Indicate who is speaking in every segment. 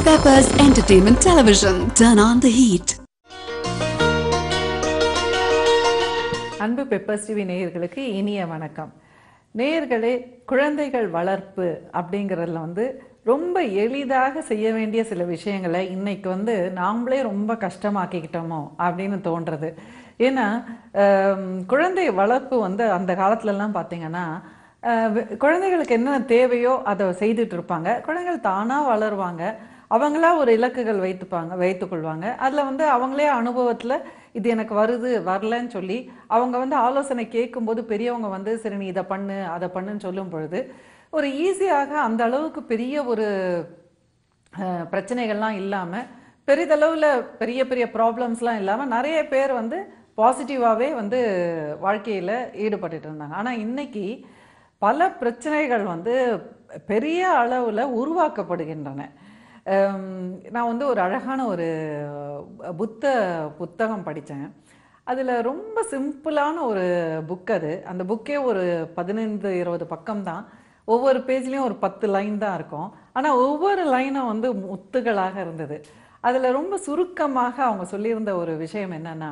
Speaker 1: Peppers Entertainment Television. Turn on the heat.
Speaker 2: அன்பு peppers TV நேயர்களுக்கு இனிய வணக்கம் நேயர்களே குழந்தைகள் வளர்ப்பு அப்படிங்கிறதுல வந்து ரொம்ப எளிதாக செய்ய வேண்டிய சில விஷயங்களை இன்னைக்கு வந்து நாமளே ரொம்ப கஷ்டமாக்கிக்கிட்டோமோ அப்படின்னு தோன்றது ஏன்னா ஆம், குழந்தை வளர்ப்பு வந்து அந்த காலத்துலலாம் பார்த்தீங்கன்னா அஹ், வி- குழந்தைகளுக்கு என்ன தேவையோ அதை செய்துட்டு இருப்பாங்க குழந்தைகள் தானாக வளருவாங்க அவங்களா ஒரு இலக்குகள் வைத்துப்பாங்க வைத்துக்கொள்வாங்க அதில் வந்து அவங்களே அனுபவத்தில் இது எனக்கு வருது வரலன்னு சொல்லி அவங்க வந்து ஆலோசனை கேட்கும்போது பெரியவங்க வந்து சரி நீ இதை பண்ணு அதை பண்ணுன்னு சொல்லும் பொழுது ஒரு ஈஸியாக அந்த அளவுக்கு பெரிய ஒரு அஹ், பிரச்சனைகள்லாம் இல்லாமல் பெரிதளவில் பெரிய பெரிய ப்ராப்ளம்ஸ்லாம் இல்லாமல் நிறைய பேர் வந்து பாசிட்டிவாகவே வந்து வாழ்க்கையில் ஈடுபட்டுட்டு இருந்தாங்க ஆனால் இன்னைக்கு பல பிரச்சனைகள் வந்து பெரிய அளவில் உருவாக்கப்படுகின்றன ஹம், நான் வந்து ஒரு அழகான ஒரு புத்த புத்தகம் படித்தேன் அதில் ரொம்ப சிம்பிளான ஒரு புக் அது அந்த புக்கே ஒரு பதினைந்து இருபது பக்கம் தான் ஒவ்வொரு பேஜ்லேயும் ஒரு பத்து லைன் தான் இருக்கும் ஆனால் ஒவ்வொரு லைனும் வந்து முத்துகளாக இருந்தது அதில் ரொம்ப சுருக்கமாக அவங்க சொல்லியிருந்த ஒரு விஷயம் என்னன்னா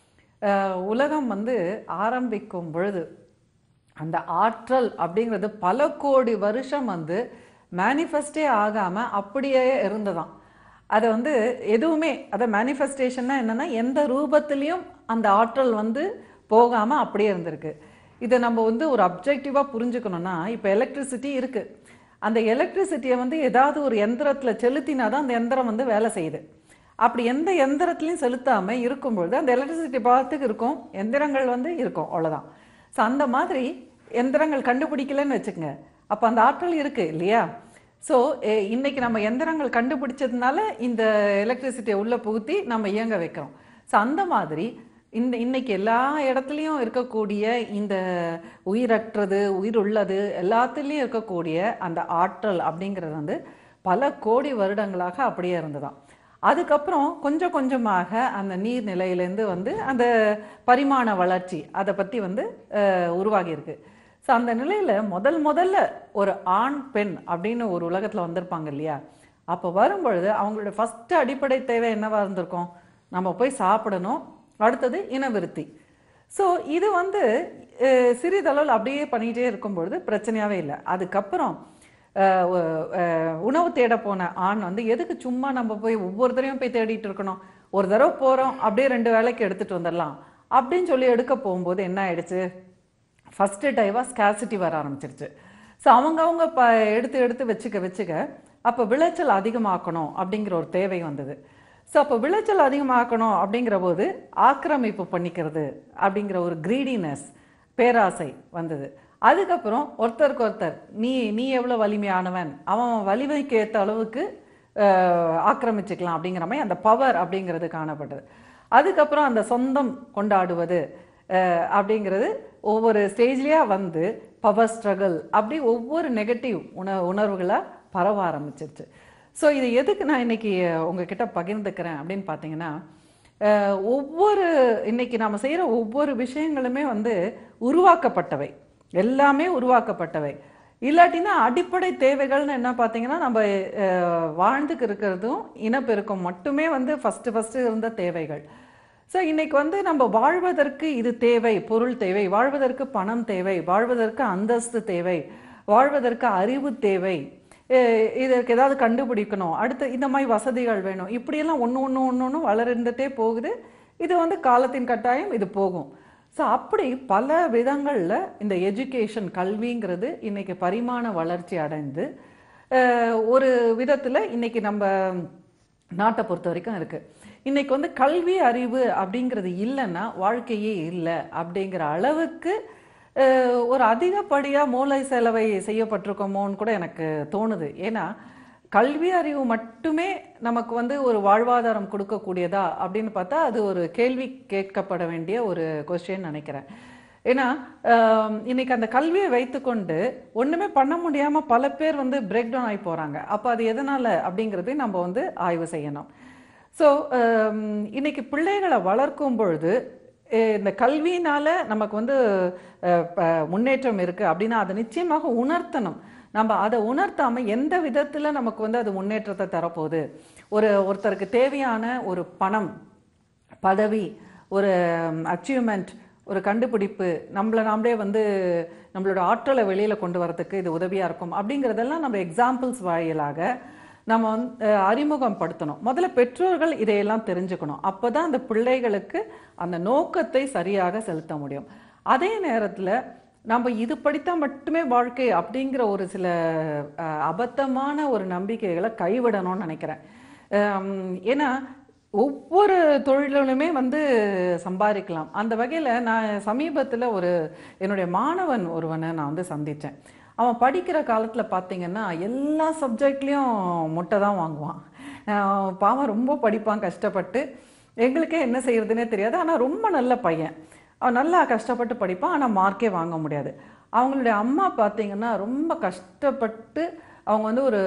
Speaker 2: அஹ், உலகம் வந்து ஆரம்பிக்கும் பொழுது அந்த ஆற்றல் அப்படிங்கிறது பல கோடி வருஷம் வந்து மேனிஃபெஸ்டே ஆகாமல் அப்படியே இருந்ததாம் அதை வந்து எதுவுமே அதை மேனிஃபெஸ்டேஷன்னா என்னன்னா எந்த ரூபத்திலையும் அந்த ஆற்றல் வந்து போகாமல் அப்படியே இருந்திருக்கு இதை நம்ம வந்து ஒரு அப்ஜெக்டிவாக புரிஞ்சுக்கணும்னா இப்போ எலக்ட்ரிசிட்டி இருக்கு அந்த எலக்ட்ரிசிட்டியை வந்து ஏதாவது ஒரு எந்திரத்தில் செலுத்தினா தான் அந்த எந்திரம் வந்து வேலை செய்யுது அப்படி எந்த எந்திரத்துலையும் செலுத்தாமல் இருக்கும்பொழுது அந்த எலக்ட்ரிசிட்டி பார்த்துக்கு இருக்கும் எந்திரங்கள் வந்து இருக்கும் அவ்வளோதான் ஸோ அந்த மாதிரி எந்திரங்கள் கண்டுபிடிக்கலன்னு வச்சுக்கோங்க அப்போ அந்த ஆற்றல் இருக்கு இல்லையா ஸோ இன்னைக்கு நம்ம எந்திரங்கள் கண்டுபிடிச்சதுனால இந்த எலக்ட்ரிசிட்டியை உள்ளே புகுத்தி நம்ம இயங்க வைக்கிறோம் ஸோ அந்த மாதிரி இந்த இன்னைக்கு எல்லா இடத்துலையும் இருக்கக்கூடிய இந்த உயிரற்றது உயிர் உள்ளது எல்லாத்துலேயும் இருக்கக்கூடிய அந்த ஆற்றல் அப்படிங்கிறது வந்து பல கோடி வருடங்களாக அப்படியே இருந்ததாம் அதுக்கப்புறம் கொஞ்சம் கொஞ்சமாக அந்த நீர்நிலையிலேருந்து வந்து அந்த பரிமாண வளர்ச்சி அதை பற்றி வந்து அஹ், உருவாகி இருக்கு ஸோ அந்த நிலையில் முதல் முதல்ல ஒரு ஆண் பெண் அப்படின்னு ஒரு உலகத்தில் வந்திருப்பாங்க இல்லையா அப்போ வரும்பொழுது அவங்களோட ஃபஸ்ட்டு அடிப்படை தேவை என்னவா இருந்திருக்கும் நம்ம போய் சாப்பிடணும் அடுத்தது இனவிருத்தி ஸோ இது வந்து அஹ், சிறிதளவில் அப்படியே பண்ணிகிட்டே இருக்கும்பொழுது பிரச்சனையாகவே இல்லை அதுக்கப்புறம் அஹ், ஒ- அஹ், உணவு தேட போன ஆண் வந்து எதுக்கு சும்மா நம்ம போய் ஒவ்வொரு தடவையும் போய் தேடிட்டு இருக்கணும் ஒரு தடவை போகிறோம் அப்படியே ரெண்டு வேலைக்கு எடுத்துட்டு வந்துடலாம் அப்படின்னு சொல்லி எடுக்க போகும்போது என்ன ஆயிடுச்சு ஃபஸ்ட்டு டைவாக ஸ்கேசிட்டி வர ஆரம்பிச்சிருச்சு ஸோ அவங்கவுங்க ப எடுத்து எடுத்து வச்சுக்க வச்சுக்க அப்போ விளைச்சல் அதிகமாக்கணும் அப்படிங்கிற ஒரு தேவை வந்தது ஸோ அப்போ விளைச்சல் அதிகமாக்கணும் அப்படிங்கிற போது ஆக்கிரமிப்பு பண்ணிக்கிறது அப்படிங்கிற ஒரு கிரீடினஸ் பேராசை வந்தது அதுக்கப்புறம் ஒருத்தருக்கு ஒருத்தர் நீ நீ எவ்வளோ வலிமையானவன் அவன் வலிமைக்கு ஏற்ற அளவுக்கு அஹ், ஆக்கிரமிச்சுக்கலாம் அப்படிங்கிற மாதிரி அந்த பவர் அப்படிங்கிறது காணப்பட்டது அதுக்கப்புறம் அந்த சொந்தம் கொண்டாடுவது அஹ், அப்படிங்கிறது ஒவ்வொரு ஸ்டேஜ்லேயா வந்து பவர் ஸ்ட்ரகிள் அப்படி ஒவ்வொரு நெகட்டிவ் உண உணர்வுகளாக பரவ ஆரம்பிச்சிருச்சு ஸோ இது எதுக்கு நான் இன்னைக்கு உங்ககிட்ட பகிர்ந்துக்கிறேன் அப்படின்னு பார்த்தீங்கன்னா அஹ், ஒவ்வொரு இன்னைக்கு நாம் செய்கிற ஒவ்வொரு விஷயங்களுமே வந்து உருவாக்கப்பட்டவை எல்லாமே உருவாக்கப்பட்டவை இல்லாட்டினா அடிப்படை தேவைகள்னு என்ன பார்த்தீங்கன்னா நம்ம அஹ், வாழ்ந்துக்கு இருக்கிறதும் இனப்பெருக்கம் மட்டுமே வந்து ஃபஸ்ட்டு ஃபஸ்ட்டு இருந்த தேவைகள் ஸோ இன்னைக்கு வந்து நம்ம வாழ்வதற்கு இது தேவை பொருள் தேவை வாழ்வதற்கு பணம் தேவை வாழ்வதற்கு அந்தஸ்து தேவை வாழ்வதற்கு அறிவு தேவை அஹ் இதற்கு ஏதாவது கண்டுபிடிக்கணும் அடுத்து இந்த மாதிரி வசதிகள் வேணும் இப்படியெல்லாம் ஒன்று ஒன்று ஒன்று ஒன்று வளர்ந்துட்டே போகுது இது வந்து காலத்தின் கட்டாயம் இது போகும் ஸோ அப்படி பல விதங்களில் இந்த எஜுகேஷன் கல்விங்கிறது இன்னைக்கு பரிமாண வளர்ச்சி அடைந்து அஹ், ஒரு விதத்தில் இன்னைக்கு நம்ம நாட்டை பொறுத்த வரைக்கும் இருக்கு இன்னைக்கு வந்து கல்வி அறிவு அப்படிங்கிறது இல்லைன்னா வாழ்க்கையே இல்லை அப்படிங்கிற அளவுக்கு அஹ், ஒரு அதிகப்படியாக மூளை செலவை செய்யப்பட்டிருக்கோமோன்னு கூட எனக்கு தோணுது ஏன்னா கல்வி அறிவு மட்டுமே நமக்கு வந்து ஒரு வாழ்வாதாரம் கொடுக்கக்கூடியதா அப்படின்னு பார்த்தா அது ஒரு கேள்வி கேட்கப்பட வேண்டிய ஒரு கொஸ்டின் நினைக்கிறேன் ஏன்னா ஆம், இன்னைக்கு அந்த கல்வியை வைத்துக்கொண்டு ஒண்ணுமே பண்ண முடியாம பல பேர் வந்து பிரேக் டவுன் ஆகி போறாங்க அப்ப அது எதனால அப்படிங்கிறதையும் நம்ம வந்து ஆய்வு செய்யணும் ஸோ இன்னைக்கு பிள்ளைகளை வளர்க்கும் பொழுது அஹ், இந்த கல்வியினால நமக்கு வந்து அஹ், ப- முன்னேற்றம் இருக்கு அப்படின்னா அதை நிச்சயமாக உணர்த்தணும் நம்ம அதை உணர்த்தாம எந்த விதத்தில் நமக்கு வந்து அது முன்னேற்றத்தை தரப்போகுது ஒரு ஒருத்தருக்கு தேவையான ஒரு பணம் பதவி ஒரு அச்சீவ்மெண்ட் ஒரு கண்டுபிடிப்பு நம்மளை நாமளே வந்து நம்மளோட ஆற்றலை வெளியில் கொண்டு வரதுக்கு இது உதவியாக இருக்கும் அப்படிங்கிறதெல்லாம் நம்ம எக்ஸாம்பிள்ஸ் வாயிலாக நம்ம வந்து அஹ், அறிமுகம் படுத்தணும் முதல்ல பெற்றோர்கள் இதையெல்லாம் தெரிஞ்சுக்கணும் அப்போ தான் அந்த பிள்ளைகளுக்கு அந்த நோக்கத்தை சரியாக செலுத்த முடியும் அதே நேரத்தில் நம்ம இது படித்தா மட்டுமே வாழ்க்கை அப்படிங்கிற ஒரு சில அஹ், அபத்தமான ஒரு நம்பிக்கைகளை கைவிடணும்னு நினைக்கிறேன் அம், ஏன்னா ஒவ்வொரு தொழிலுமே வந்து சம்பாதிக்கலாம் அந்த வகையில் நான் சமீபத்தில் ஒரு என்னுடைய மாணவன் ஒருவனை நான் வந்து சந்தித்தேன் அவன் படிக்கிற காலத்தில் பார்த்தீங்கன்னா எல்லா சப்ஜெக்ட்லேயும் முட்டை தான் வாங்குவான் அஹ் பாவம் ரொம்ப படிப்பான் கஷ்டப்பட்டு எங்களுக்கே என்ன செய்யறதுனே தெரியாது ஆனால் ரொம்ப நல்ல பையன் அவன் நல்லா கஷ்டப்பட்டு படிப்பான் ஆனால் மார்க்கே வாங்க முடியாது அவங்களுடைய அம்மா பார்த்தீங்கன்னா ரொம்ப கஷ்டப்பட்டு அவங்க வந்து ஒரு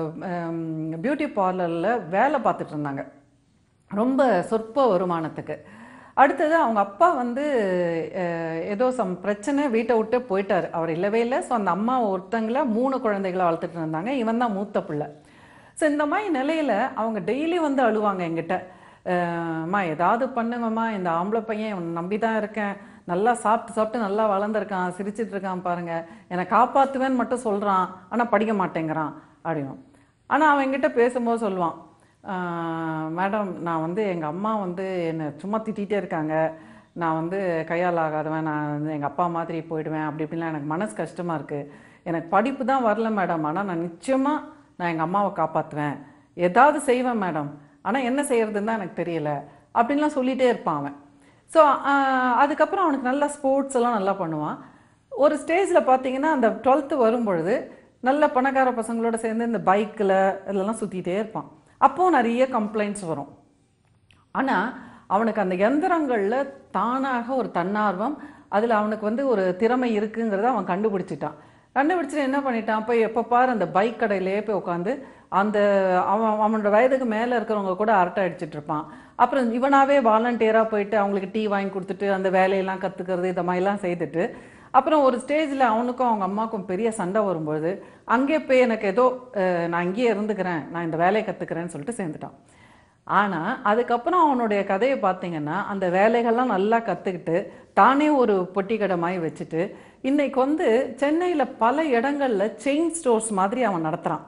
Speaker 2: பியூட்டி பார்லரில் வேலை பார்த்துட்டு இருந்தாங்க ரொம்ப சொற்ப வருமானத்துக்கு அடுத்தது அவங்க அப்பா வந்து அஹ், ஏதோ சம் பிரச்சனை வீட்டை விட்டு போயிட்டார் அவர் இல்லவே இல்லை ஸோ அந்த அம்மா ஒருத்தங்கள மூணு குழந்தைகளை வளர்த்துட்டு இருந்தாங்க இவன் தான் மூத்த பிள்ளை ஸோ இந்த மாதிரி நிலையில் அவங்க டெய்லி வந்து அழுவாங்க என்கிட்ட அஹ், அம்மா ஏதாவது பண்ணுங்கம்மா இந்த ஆம்பளை பையன் இவனை நம்பி தான் இருக்கேன் நல்லா சாப்பிட்டு சாப்பிட்டு நல்லா வளர்ந்துருக்கான் சிரிச்சிட்டு இருக்கான் பாருங்க என்னை காப்பாற்றுவேன்னு மட்டும் சொல்கிறான் ஆனால் படிக்க மாட்டேங்கிறான் அப்படின்னும் ஆனால் அவன் என்கிட்ட பேசும்போது சொல்லுவான் "ஆஹ், மேடம் நான் வந்து எங்கள் அம்மா வந்து என்னை சும்மா திட்டிகிட்டே இருக்காங்க நான் வந்து கையால் ஆகாதவன் நான் வந்து எங்கள் அப்பா மாதிரி போயிடுவேன் அப்படி இப்படிலாம் எனக்கு மனசு கஷ்டமாக இருக்குது எனக்கு படிப்பு தான் வரல மேடம் ஆனால் நான் நிச்சயமாக நான் எங்கள் அம்மாவை காப்பாற்றுவேன் ஏதாவது செய்வேன் மேடம் ஆனால் என்ன செய்யறதுன்னு தான் எனக்கு தெரியல அப்படின்லாம் சொல்லிகிட்டே இருப்பான் அவன் ஸோ அதுக்கப்புறம் அவனுக்கு நல்லா ஸ்போர்ட்ஸ் எல்லாம் நல்லா பண்ணுவான் ஒரு ஸ்டேஜில் பார்த்தீங்கன்னா அந்த டுவெல்த்து வரும்பொழுது நல்ல பணக்கார பசங்களோட சேர்ந்து இந்த பைக்கில் இதெல்லாம் சுற்றிட்டே இருப்பான் அப்போது நிறைய கம்ப்ளைண்ட்ஸ் வரும் ஆனால் அவனுக்கு அந்த எந்திரங்களில் தானாக ஒரு தன்னார்வம் அதில் அவனுக்கு வந்து ஒரு திறமை இருக்குங்கிறத அவன் கண்டுபிடிச்சிட்டான் கண்டுபிடிச்சிட்டு என்ன பண்ணிட்டான் போய் எப்போ பாரு அந்த பைக் கடையிலேயே போய் உட்காந்து அந்த அவன் அவனோட வயதுக்கு மேலே இருக்கிறவங்க கூட அரட்டை அடிச்சிட்டு இருப்பான் அப்புறம் இவனாவே வாலண்டியராக போயிட்டு அவங்களுக்கு டீ வாங்கி கொடுத்துட்டு அந்த வேலையெல்லாம் கற்றுக்கிறது இந்த மாதிரிலாம் செய்துட்டு அப்புறம் ஒரு ஸ்டேஜில் அவனுக்கும் அவங்க அம்மாவுக்கும் பெரிய சண்டை வரும்பொழுது அங்கே போய் எனக்கு ஏதோ அஹ், நான் இங்கேயே இருந்துக்கிறேன் நான் இந்த வேலையை கற்றுக்கிறேன்னு சொல்லிட்டு சேர்ந்துட்டான் ஆனால் அதுக்கப்புறம் அவனுடைய கதையை பார்த்தீங்கன்னா அந்த வேலைகள்லாம் நல்லா கற்றுக்கிட்டு தானே ஒரு பொட்டி கடை மாதிரி வச்சுட்டு இன்னைக்கு வந்து சென்னையில் பல இடங்கள்ல செயின் ஸ்டோர்ஸ் மாதிரி அவன் நடத்துகிறான்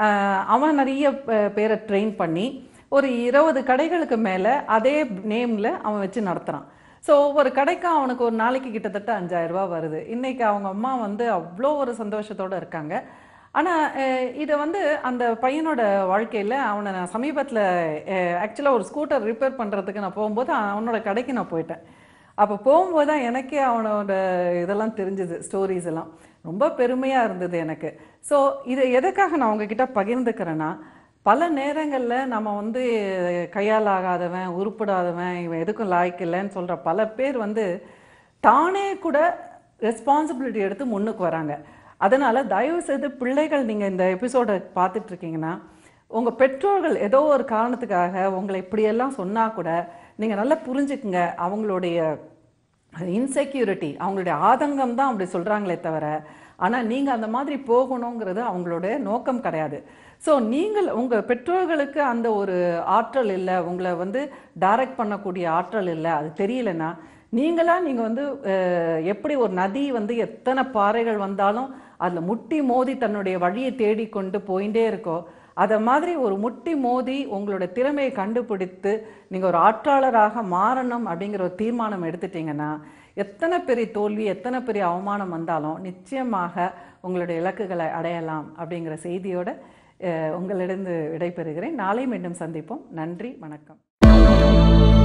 Speaker 2: அவன் நிறைய பே- பேரை ட்ரெயின் பண்ணி ஒரு இருபது கடைகளுக்கு மேலே அதே நேமில் அவன் வச்சு நடத்துகிறான் ஸோ ஒவ்வொரு கடைக்கும் அவனுக்கு ஒரு நாளைக்கு கிட்டத்தட்ட அஞ்சாயிரம் ரூபாய் வருது இன்னைக்கு அவங்க அம்மா வந்து அவ்வளோ ஒரு சந்தோஷத்தோட இருக்காங்க ஆனால் இதை வந்து அந்த பையனோட வாழ்க்கையில் அவனை நான் சமீபத்தில் ஆக்சுவலாக ஒரு ஸ்கூட்டர் ரிப்பேர் பண்ணுறதுக்கு நான் போகும்போது அவனோட கடைக்கு நான் போயிட்டேன் அப்போ போகும்போது தான் எனக்கே அவனோட இதெல்லாம் தெரிஞ்சுது ஸ்டோரிஸ் எல்லாம் ரொம்ப பெருமையாக இருந்தது எனக்கு ஸோ இதை எதுக்காக நான் உங்ககிட்ட பகிர்ந்துக்கிறேன்னா பல நேரங்களில் நம்ம வந்து கையால் ஆகாதவன் உருப்படாதவன் இவன் எதுக்கும் லாய்க்கு இல்லைன்னு சொல்கிற பல பேர் வந்து தானே கூட ரெஸ்பான்சிபிலிட்டி எடுத்து முன்னுக்கு வராங்க அதனால் தயவு செய்து பிள்ளைகள் நீங்கள் இந்த எபிசோடை பார்த்துட்டு இருக்கீங்கன்னா உங்கள் பெற்றோர்கள் ஏதோ ஒரு காரணத்துக்காக உங்களை இப்படியெல்லாம் சொன்னால் கூட நீங்கள் நல்லா புரிஞ்சுக்குங்க அவங்களுடைய இன்செக்யூரிட்டி அவங்களுடைய ஆதங்கம் தான் அப்படி சொல்கிறாங்களே தவிர ஆனால் நீங்கள் அந்த மாதிரி போகணுங்கிறது அவங்களுடைய நோக்கம் கிடையாது ஸோ நீங்கள் உங்கள் பெற்றோர்களுக்கு அந்த ஒரு ஆற்றல் இல்லை உங்களை வந்து டைரக்ட் பண்ணக்கூடிய ஆற்றல் இல்லை அது தெரியலன்னா நீங்களா நீங்கள் வந்து அஹ், எப்படி ஒரு நதி வந்து எத்தனை பாறைகள் வந்தாலும் அதில் முட்டி மோதி தன்னுடைய வழியை தேடிக்கொண்டு போயிட்டே இருக்கோ அதை மாதிரி ஒரு முட்டி மோதி உங்களோட திறமையை கண்டுபிடித்து நீங்கள் ஒரு ஆற்றாளராக மாறணும் அப்படிங்கிற ஒரு தீர்மானம் எடுத்துட்டீங்கன்னா எத்தனை பெரிய தோல்வி எத்தனை பெரிய அவமானம் வந்தாலும் நிச்சயமாக உங்களுடைய இலக்குகளை அடையலாம் அப்படிங்கிற செய்தியோட அஹ், உங்களிடம் விடைபெறுகிறேன் நாளை மீண்டும் சந்திப்போம் நன்றி வணக்கம்